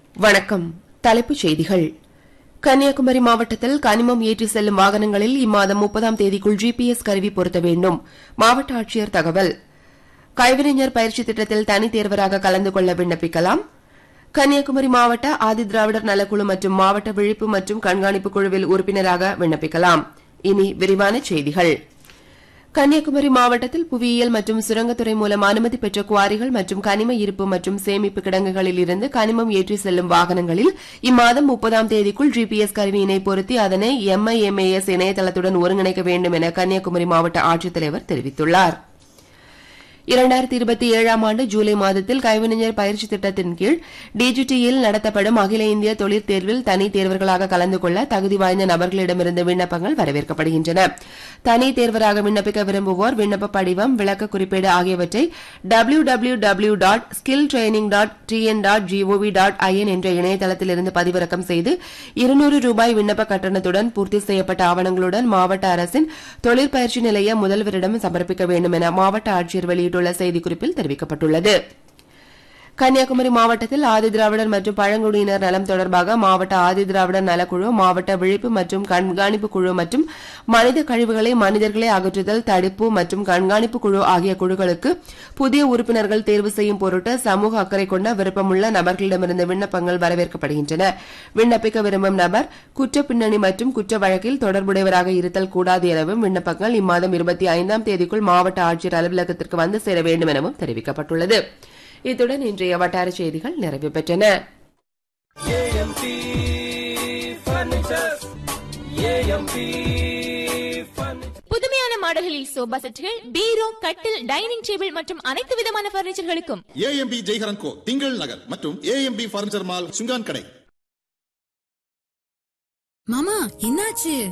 வணக்கம் தலைப்புச் செய்திகள் கன்னியாகுமரி மாவட்டத்தில் கனிமம் ஏற்றி செல்லும் வாகனங்களில் இம்மாதம் முப்பதாம் தேதிக்குள் ஜிபிஎஸ் கருவி பொருத்த வேண்டும் மாவட்ட ஆட்சியர் தகவல் கைவினைஞர் பயிற்சி திட்டத்தில் தனித் தேர்வராக கலந்து கொள்ள விண்ணப்பிக்கலாம் கன்னியாகுமரி மாவட்ட ஆதிதிராவிடர் நலக்குழு மற்றும் மாவட்ட விழிப்பு மற்றும் கண்காணிப்பு குழுவில் உறுப்பினராக விண்ணப்பிக்கலாம் இனி விரிவான செய்திகள் கன்னியாகுமரி மாவட்டத்தில் புவியியல் மற்றும் சுரங்கத்துறை மூலம் அனுமதி பெற்ற குவாரிகள் மற்றும் கனிம இருப்பு மற்றும் சேமிப்பு கிடங்குகளில் இருந்து கனிமம் ஏற்றி செல்லும் வாகனங்களில் இம்மாதம் முப்பதாம் தேதிக்குள் ஜிபிஎஸ் கருவியினை பொருத்தி அதனை எம்ஐஎம்ஏஎஸ் இணையதளத்துடன் ஒருங்கிணைக்க வேண்டும் என கன்னியாகுமரி மாவட்ட ஆட்சித்தலைவர் தெரிவித்துள்ளார் இரண்டாயிரத்தி இருபத்தி ஏழாம் ஆண்டு ஜூலை மாதத்தில் கைவினைஞர் பயிற்சி திட்டத்தின் கீழ் டிஜிடியில் நடத்தப்படும் அகில இந்திய தொழிற் தேர்வில் தனி தேர்வர்களாக கலந்து கொள்ள தகுதி வாய்ந்த நபர்களிடமிருந்து விண்ணப்பங்கள் வரவேற்கப்படுகின்றன தனி தேர்வராக விண்ணப்பிக்க விரும்புவோர் விண்ணப்ப படிவம் விளக்க குறிப்பேடு ஆகியவற்றை W W W dot skill training dot TN dot GOV dot IN என்ற இணையதளத்திலிருந்து பதிவிறக்கம் செய்து இருநூறு ரூபாய் விண்ணப்ப கட்டணத்துடன் பூர்த்தி செய்யப்பட்ட ஆவணங்களுடன் மாவட்ட அரசின் தொழிற்பயிற்சி நிலைய முதல்வரிடம் சமர்ப்பிக்க வேண்டும் என மாவட்ட ஆட்சியர் வெளியிட்டுள்ள செய்திக்குறிப்பில் தெரிவிக்கப்பட்டுள்ளது கன்னியாகுமரி மாவட்டத்தில் ஆதிதிராவிடர் மற்றும் பழங்குடியினர் நலம் தொடர்பாக மாவட்ட ஆதிதிராவிடர் நலக்குழு மாவட்ட விழிப்பு மற்றும் கண்காணிப்பு குழு மற்றும் மனித கழிவுகளை மனிதர்களே அகற்றுதல் தடுப்பு மற்றும் கண்காணிப்பு குழு ஆகிய குழுக்களுக்கு புதிய உறுப்பினர்கள் தேர்வு செய்யும் பொருட்டு சமூக அக்கறை கொண்ட விருப்பமுள்ள நபர்களிடமிருந்து விண்ணப்பங்கள் வரவேற்கப்படுகின்றன விண்ணப்பிக்க விரும்பும் நபர் குற்ற பின்னணி மற்றும் குற்ற வழக்கில் தொடர்புடையவராக இருத்தல் கூடாது எனவும் விண்ணப்பங்கள் இம்மாதம் இருபத்தி ஐந்தாம் தேதிக்குள் மாவட்ட ஆட்சியர் அலுவலகத்திற்கு வந்து சேர வேண்டும் எனவும் தெரிவிக்கப்பட்டுள்ளது இத்துடன் இன்றைய வட்டார செய்திகள் நிறைவு பெற்றன ஏஎம்பி ஃபர்னிச்சர்ஸ் ஏஎம்பி ஃபர்னிச்சர் புதுமையான மாடல்களில் சோபா செட்டுகள் பீரோ கட்டில் டைனிங் டேபிள் மற்றும் அனைத்து விதமான பர்னிச்சர்களுக்கும் ஏஎம்பி ஜெய்ஹரன் கோ திங்கள் நகர் மற்றும் ஏஎம்பி பர்னிச்சர் மால் சுங்கான் கடை மாமா என்னாச்சு